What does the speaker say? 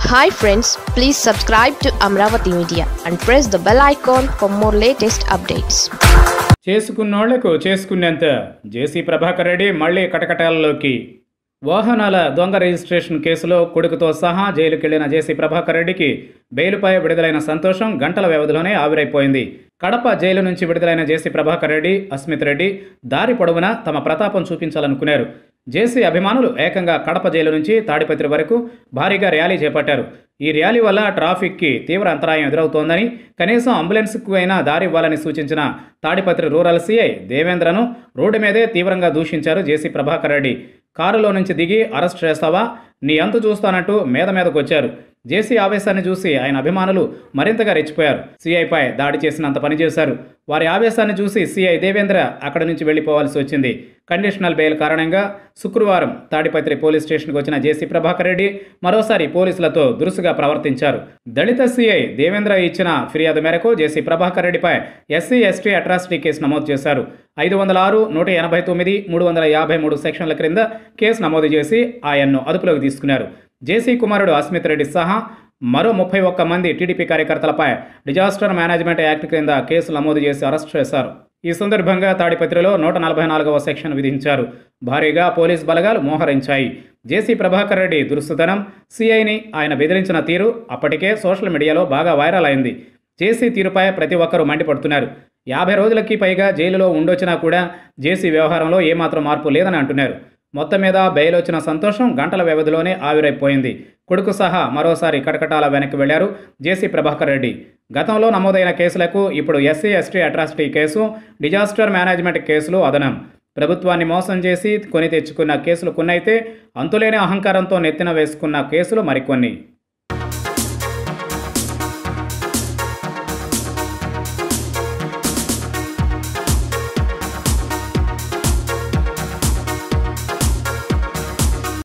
hi friends please subscribe to Amaravati media and press the bell icon for more latest updates చేసుకున్నోళ్లకు చేసుకునేంత జేసీ ప్రభాకర్ రెడ్డి మళ్లీ కటకటాలలోకి వాహనాల దొంగ రిజిస్ట్రేషన్ కేసులో కొడుకుతో సహా జైలుకెళ్లిన జేసీ ప్రభాకర్ రెడ్డికి బెయిలుపై విడుదలైన సంతోషం గంటల వ్యవధిలోనే ఆవిరైపోయింది కడప జైలు నుంచి విడుదలైన జేసీ ప్రభాకర్ రెడ్డి అస్మిత్ రెడ్డి దారి పొడవునా తమ ప్రతాపం చూపించాలనుకున్నారు జేసీ అభిమానులు ఏకంగా కడప జైలు నుంచి తాడిపత్రి వరకు భారీగా ర్యాలీ చేపట్టారు ఈ ర్యాలీ వల్ల ట్రాఫిక్కి తీవ్ర అంతరాయం ఎదురవుతోందని కనీసం అంబులెన్స్కు అయినా దారి ఇవ్వాలని సూచించిన తాడిపత్రి రూరల్ సీఐ దేవేంద్రను రోడ్డు మీదే తీవ్రంగా దూషించారు జేసీ ప్రభాకర్ రెడ్డి కారులో నుంచి దిగి అరెస్ట్ చేస్తావా నీ అంతు చూస్తానంటూ మీద మీదకు వచ్చారు జేసీ ఆవేశాన్ని చూసి ఆయన అభిమానులు మరింతగా రెచ్చిపోయారు సీఐపై దాడి చేసినంత పనిచేశారు వారి ఆవేశాన్ని చూసి సీఐ దేవేంద్ర అక్కడి నుంచి వెళ్లిపోవాల్సి వచ్చింది కండిషనల్ బెయిల్ కారణంగా శుక్రవారం తాడిపత్రి పోలీస్ స్టేషన్కి వచ్చిన జేసీ ప్రభాకర్ రెడ్డి మరోసారి పోలీసులతో దురుసుగా ప్రవర్తించారు దళిత సీఐ దేవేంద్ర ఇచ్చిన ఫిర్యాదు మేరకు జేసీ ప్రభాకర్ రెడ్డిపై ఎస్సీ ఎస్టీ అట్రాసిటీ కేసు నమోదు చేశారు ఐదు వందల ఆరు నూట ఎనభై తొమ్మిది మూడు వందల యాభై మూడు సెక్షన్ల క్రింద కేసు నమోదు చేసి ఆయన్ను అదుపులోకి తీసుకున్నారు జేసీ కుమారుడు అస్మిత్ రెడ్డి సహా మరో ముప్పై ఒక్క మంది టీడీపీ కార్యకర్తలపై డిజాస్టర్ మేనేజ్మెంట్ యాక్ట్ క్రింద కేసు నమోదు చేసి అరెస్ట్ చేశారు ఈ సందర్భంగా తాడిపత్రిలో నూట నలభై నాలుగవ సెక్షన్ విధించారు భారీగా పోలీస్ బలగాలు మోహరించాయి జేసీ ప్రభాకర్ రెడ్డి దురుస్తుతనం సిఐని ఆయన బెదిరించిన తీరు అప్పటికే సోషల్ మీడియాలో బాగా వైరల్ అయింది జేసీ తీరుపై ప్రతి ఒక్కరూ మండిపడుతున్నారు యాభై రోజులకి పైగా జైలులో ఉండొచ్చినా కూడా జేసీ వ్యవహారంలో ఏమాత్రం మార్పు లేదని అంటున్నారు మొత్తం మీద బెయిల్ వచ్చిన సంతోషం గంటల వ్యవధిలోనే ఆవిరైపోయింది కొడుకు సహా మరోసారి కటకటాల వెనక్కి వెళ్లారు జేసీ ప్రభాకర్ రెడ్డి గతంలో నమోదైన కేసులకు ఇప్పుడు SC ST atrocity case disaster management కేసులు అదనం ప్రభుత్వాన్ని మోసం చేసి కొని తెచ్చుకున్న కేసులు కొన్నైతే అంతులేని అహంకారంతో నెత్తిన వేసుకున్న కేసులు మరికొన్ని